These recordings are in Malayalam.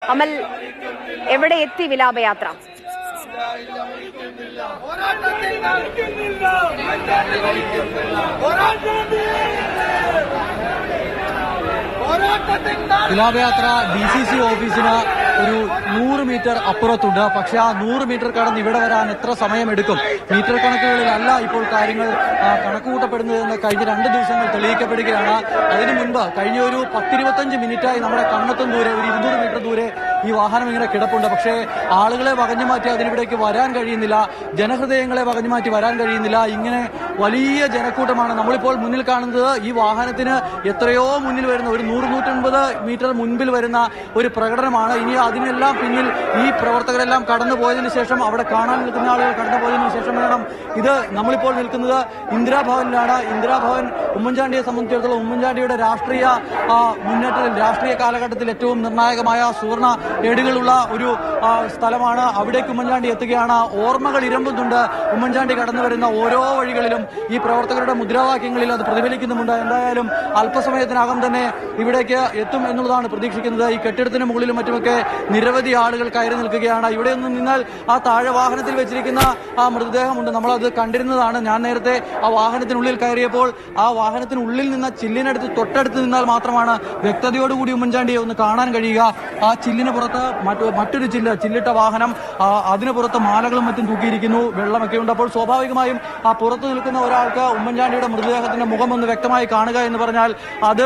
അമൽ എവിടെ എത്തി വിലാപയാത്ര പോരാട്ടത്തിൽ നടക്കുന്നില്ല പോരാട്ടത്തിൽ പോരാട്ടത്തിൽ വിലാപയാത്ര ഡി സി സി ഓഫീസിന് ഒരു നൂറ് മീറ്റർ അപ്പുറത്തുണ്ട് പക്ഷെ ആ നൂറ് മീറ്റർ കടന്ന് ഇവിടെ വരാൻ എത്ര സമയമെടുക്കും മീറ്റർ കണക്കുകളിലല്ല ഇപ്പോൾ കാര്യങ്ങൾ ആ, കണക്കുകൂട്ടപ്പെടുന്നതെന്ന് കഴിഞ്ഞ രണ്ട് ദിവസങ്ങൾ തെളിയിക്കപ്പെടുകയാണ് അതിനു മുൻപ് കഴിഞ്ഞ ഒരു പത്തിരുപത്തഞ്ച് മിനിറ്റായി നമ്മുടെ കണ്ണത്തും ദൂരെ ഒരു ഇരുന്നൂറ് മീറ്റർ ദൂരെ ഈ വാഹനം ഇങ്ങനെ കിടപ്പുണ്ട് പക്ഷേ ആളുകളെ വകഞ്ഞു മാറ്റി അതിനിവിടേക്ക് വരാൻ കഴിയുന്നില്ല ജനഹൃദയങ്ങളെ വകഞ്ഞു മാറ്റി വരാൻ കഴിയുന്നില്ല ഇങ്ങനെ വലിയ ജനക്കൂട്ടമാണ് നമ്മളിപ്പോൾ മുന്നിൽ കാണുന്നത് ഈ വാഹനത്തിന് എത്രയോ മുന്നിൽ വരുന്ന ഒരു നൂറ് നൂറ്റൻപത് മീറ്റർ മുൻപിൽ വരുന്ന ഒരു പ്രകടനമാണ് ഇനി അതിനെല്ലാം പിന്നിൽ ഈ പ്രവർത്തകരെല്ലാം കടന്നു പോയതിനു ശേഷം അവിടെ കാണാൻ നിൽക്കുന്ന ആളുകൾ കടന്നു പോയതിനു ശേഷം വേണം ഇത് നമ്മളിപ്പോൾ നിൽക്കുന്നത് ഇന്ദിരാഭവനിലാണ് ഇന്ദിരാഭവൻ ഉമ്മൻചാണ്ടിയെ സംബന്ധിച്ചിടത്തോളം ഉമ്മൻചാണ്ടിയുടെ രാഷ്ട്രീയ ആ, മുന്നേറ്റത്തിൽ രാഷ്ട്രീയ കാലഘട്ടത്തിൽ ഏറ്റവും നിർണായകമായ സുവർണ ഏടുകളുള്ള ഒരു ആ, സ്ഥലമാണ് അവിടേക്ക് ഉമ്മൻചാണ്ടി എത്തുകയാണ് ഓർമ്മകൾ ഇരമ്പുന്നുണ്ട് ഉമ്മൻചാണ്ടി കടന്നു വരുന്ന ഓരോ വഴികളിലും ഈ പ്രവർത്തകരുടെ മുദ്രാവാക്യങ്ങളിൽ അത് പ്രതിഫലിക്കുന്നുമുണ്ട് എന്തായാലും അല്പസമയത്തിനകം തന്നെ ഇവിടേക്ക് എത്തും എന്നുള്ളതാണ് പ്രതീക്ഷിക്കുന്നത് ഈ കെട്ടിടത്തിന് മുകളിലും മറ്റുമൊക്കെ നിരവധി ആളുകൾ കയറി നിൽക്കുകയാണ് ഇവിടെ ഒന്നും നിന്നാൽ ആ താഴെ വാഹനത്തിൽ വെച്ചിരിക്കുന്ന ആ മൃതദേഹമുണ്ട് നമ്മളത് കണ്ടിരുന്നതാണ് ഞാൻ നേരത്തെ ആ വാഹനത്തിനുള്ളിൽ കയറിയപ്പോൾ ആ വാഹനത്തിനുള്ളിൽ നിന്ന ചില്ലിനടുത്ത് തൊട്ടടുത്ത് നിന്നാൽ മാത്രമാണ് വ്യക്തതയോടുകൂടി ഉമ്മൻചാണ്ടിയെ ഒന്ന് കാണാൻ കഴിയുക ആ ചില്ലിന് പുറത്ത് മറ്റു മറ്റൊരു ചില്ല് ചില്ലിട്ട വാഹനം ആ, അതിന് പുറത്ത് മാലകളും മറ്റും തൂക്കിയിരിക്കുന്നു വെള്ളമൊക്കെ ഉണ്ട് അപ്പോൾ സ്വാഭാവികമായും ആ പുറത്ത് നിൽക്കുന്ന ഒരാൾക്ക് ഉമ്മൻചാണ്ടിയുടെ മൃതദേഹത്തിന്റെ മുഖം ഒന്ന് വ്യക്തമായി കാണുക എന്ന് പറഞ്ഞാൽ അത്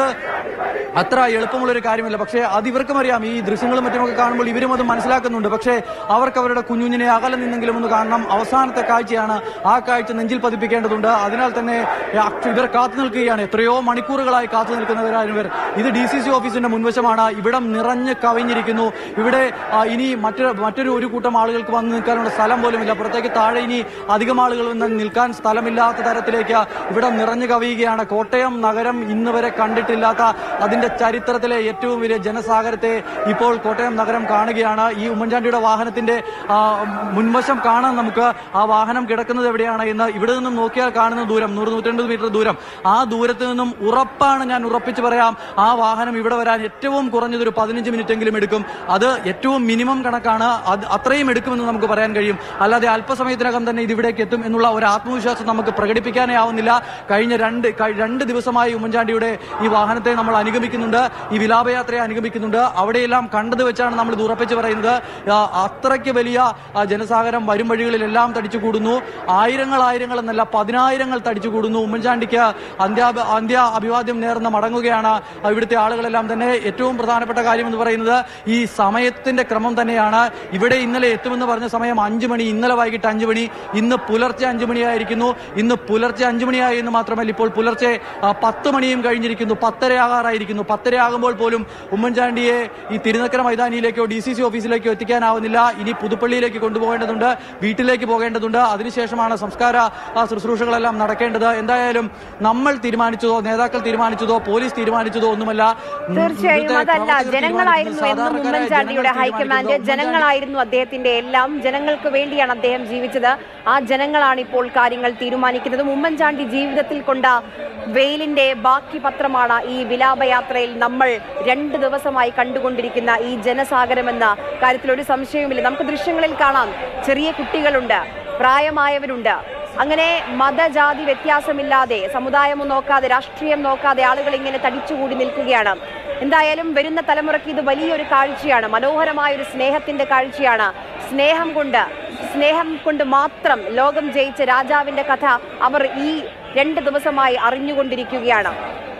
അത്ര എളുപ്പമുള്ളൊരു കാര്യമല്ല പക്ഷേ അത് ഇവർക്കും അറിയാം ഈ ദൃശ്യങ്ങളും മറ്റുമൊക്കെ കാണുമ്പോൾ ഇവരും അത് മനസ്സിലാക്കുന്നുണ്ട് പക്ഷേ അവർക്ക് അവരുടെ കുഞ്ഞുഞ്ഞിനെ അകലെ നിന്നെങ്കിലും ഒന്ന് കാണണം അവസാനത്തെ കാഴ്ചയാണ് ആ കാഴ്ച നെഞ്ചിൽ പതിപ്പിക്കേണ്ടതുണ്ട് അതിനാൽ തന്നെ അക്ഷ- ഇവർ കാത്തു നിൽക്കുകയാണ് എത്രയോ മണിക്കൂറുകളായി കാത്തു നിൽക്കുന്നവരാണ് ഇവർ ഇത് ഡി സി സി ഓഫീസിന്റെ മുൻവശമാണ് ഇവിടം നിറഞ്ഞ് കവിഞ്ഞിരിക്കുന്നു ഇവിടെ ആ, ഇനി മറ്റൊരു മറ്റൊരു ഒരു കൂട്ടം ആളുകൾക്ക് വന്ന് നിൽക്കാനുള്ള സ്ഥലം പോലുമില്ല പുറത്തേക്ക് താഴെ ഇനി അധികം ആളുകൾ വന്ന് നിൽക്കാൻ സ്ഥലമില്ലാത്ത തരത്തിലേക്ക് ഇവിടെ നിറഞ്ഞു കവിയുകയാണ് കോട്ടയം നഗരം ഇന്ന് വരെ കണ്ടിട്ടില്ലാത്ത അതിന്റെ ചരിത്രത്തിലെ ഏറ്റവും വലിയ ജനസാഗരത്തെ ഇപ്പോൾ കോട്ടയം നഗരം കാണുകയാണ് ഈ ഉമ്മൻചാണ്ടിയുടെ വാഹനത്തിന്റെ ആ, മുൻവശം കാണാൻ നമുക്ക് ആ വാഹനം കിടക്കുന്നത് എവിടെയാണ് എന്ന് ഇവിടെ നിന്നും നോക്കിയാൽ കാണുന്ന ദൂരം നൂറ് നൂറ്റൻപത് മീറ്റർ ദൂരം ആ ദൂരത്ത് നിന്നും ഉറപ്പാണ് ഞാൻ ഉറപ്പിച്ച് പറയാം ആ വാഹനം ഇവിടെ വരാൻ ഏറ്റവും കുറഞ്ഞത് ഒരു പതിനഞ്ച് മിനിറ്റ് എങ്കിലും എടുക്കും അത് ഏറ്റവും മിനിമം കണക്കാണ് അത് അത്രയും എടുക്കുമെന്ന് നമുക്ക് പറയാൻ കഴിയും അല്ലാതെ അല്പസമയത്തിനകം തന്നെ ഇത് ഇവിടേക്ക് എത്തും എന്നുള്ള ഒരു ആത്മവിശ്വാസം നമുക്ക് പ്രകടിപ്പിക്കാനേ ആവുന്നില്ല കഴിഞ്ഞ രണ്ട് കഴി- രണ്ട് ദിവസമായി ഉമ്മൻചാണ്ടിയുടെ ഈ വാഹനത്തെ നമ്മൾ അനുഗമിക്കുന്നുണ്ട് ഈ വിലാപയാത്രയെ അനുഗമിക്കുന്നുണ്ട് അവിടെയെല്ലാം കണ്ടത് വെച്ചാണ് നമ്മൾ ഇത് ഉറപ്പിച്ച് പറയുന്നത് ആ, അത്രയ്ക്ക് വലിയ ആ, ജനസാഗരം വരും വഴികളിലെല്ലാം തടിച്ചു കൂടുന്നു ആയിരങ്ങൾ ആയിരങ്ങൾ എന്നല്ല പതിനായിരങ്ങൾ തടിച്ചു കൂടുന്നു ഉമ്മൻചാണ്ടിക്ക് അന്ത്യ അന്ത്യ അഭിവാദ്യം നേർന്ന് മടങ്ങുകയാണ് ഇവിടുത്തെ ആളുകളെല്ലാം തന്നെ ഏറ്റവും പ്രധാനപ്പെട്ട കാര്യം എന്ന് പറയുന്നത് ഈ സമയത്തിന്റെ ക്രമം തന്നെയാണ് ഇവിടെ ഇന്നലെ എത്തുമെന്ന് പറഞ്ഞ സമയം അഞ്ചു മണി ഇന്നലെ വൈകിട്ട് അഞ്ചു മണി ഇന്ന് പുലർച്ചെ അഞ്ചു മണിയായിരിക്കുന്നു ഇന്ന് പുലർച്ചെ അഞ്ചു മണിയായി എന്ന് മാത്രമല്ല ഇപ്പോൾ പുലർച്ചെ ആ, പത്ത് മണിയും കഴിഞ്ഞിരിക്കുന്നു പത്തരയാകാറായിരിക്കുന്നു പത്തരയാകുമ്പോൾ പോലും ഉമ്മൻചാണ്ടിയെ ഈ തിരുനക്കര മൈതാനിയിലേക്കോ ഡി സി സി ഓഫീസിലേക്കോ എത്തിക്കാനാവുന്നില്ല ഇനി പുതുപ്പള്ളിയിലേക്ക് കൊണ്ടുപോകേണ്ടതുണ്ട് വീട്ടിലേക്ക് പോകേണ്ടതുണ്ട് അതിനുശേഷമാണ് സംസ്കാര ആ, ശുശ്രൂഷകളെല്ലാം നടക്കേണ്ടത് എന്തായാലും നമ്മൾ തീരുമാനിച്ചതോ നേതാക്കൾ തീരുമാനിച്ചതോ പോലീസ് തീരുമാനിച്ചതോ ഒന്നുമല്ല ഉം, തീർച്ചയായും ഇവിടുത്തെ അതല്ല പ്രവർത്തകർ ജനങ്ങളായിരുന്നു തീരുമാനിക്കുന്നത് എന്നും സാധാരണക്കാരായ ഉമ്മൻചാണ്ടിയുടെ ജനങ്ങൾ ഹൈക്കമാൻഡ് തീരുമാനിക്കുന്നത് ജനങ്ങളായിരുന്നു അദ്ദേഹത്തിന്റെ എല്ലാം ജനങ്ങൾക്ക് വേണ്ടിയാണ് അദ്ദേഹം ജീവിച്ചത് ആ ജനങ്ങളാണ് ഇപ്പോൾ കാര്യങ്ങൾ തീരുമാനിക്കുന്നതും ഉമ്മൻചാണ്ടി ജീവിതത്തിൽ കൊണ്ട വെയിലിന്റെ ബാക്കി പത്രമാണ് ഈ വിലാപയാത്രയിൽ നമ്മൾ രണ്ട് ദിവസമായി കണ്ടുകൊണ്ടിരിക്കുന്ന ഈ ജനസാഗരമെന്ന കാര്യത്തിൽ ഒരു സംശയവുമില്ല നമുക്ക് ദൃശ്യങ്ങളിൽ കാണാം ചെറിയ കുട്ടികളുണ്ട് പ്രായമായവരുണ്ട് അങ്ങനെ മതജാതി വ്യത്യാസമില്ലാതെ സമുദായമോ നോക്കാതെ രാഷ്ട്രീയം നോക്കാതെ ആളുകൾ ഇങ്ങനെ തടിച്ചുകൂടി നിൽക്കുകയാണ് എന്തായാലും വരുന്ന തലമുറയ്ക്ക് ഇത് വലിയൊരു കാഴ്ചയാണ് മനോഹരമായ ഒരു സ്നേഹത്തിന്റെ കാഴ്ചയാണ് സ്നേഹം കൊണ്ട് സ്നേഹം കൊണ്ട് മാത്രം ലോകം ജയിച്ച രാജാവിന്റെ കഥ അവർ ഈ രണ്ട് ദിവസമായി അറിഞ്ഞുകൊണ്ടിരിക്കുകയാണ്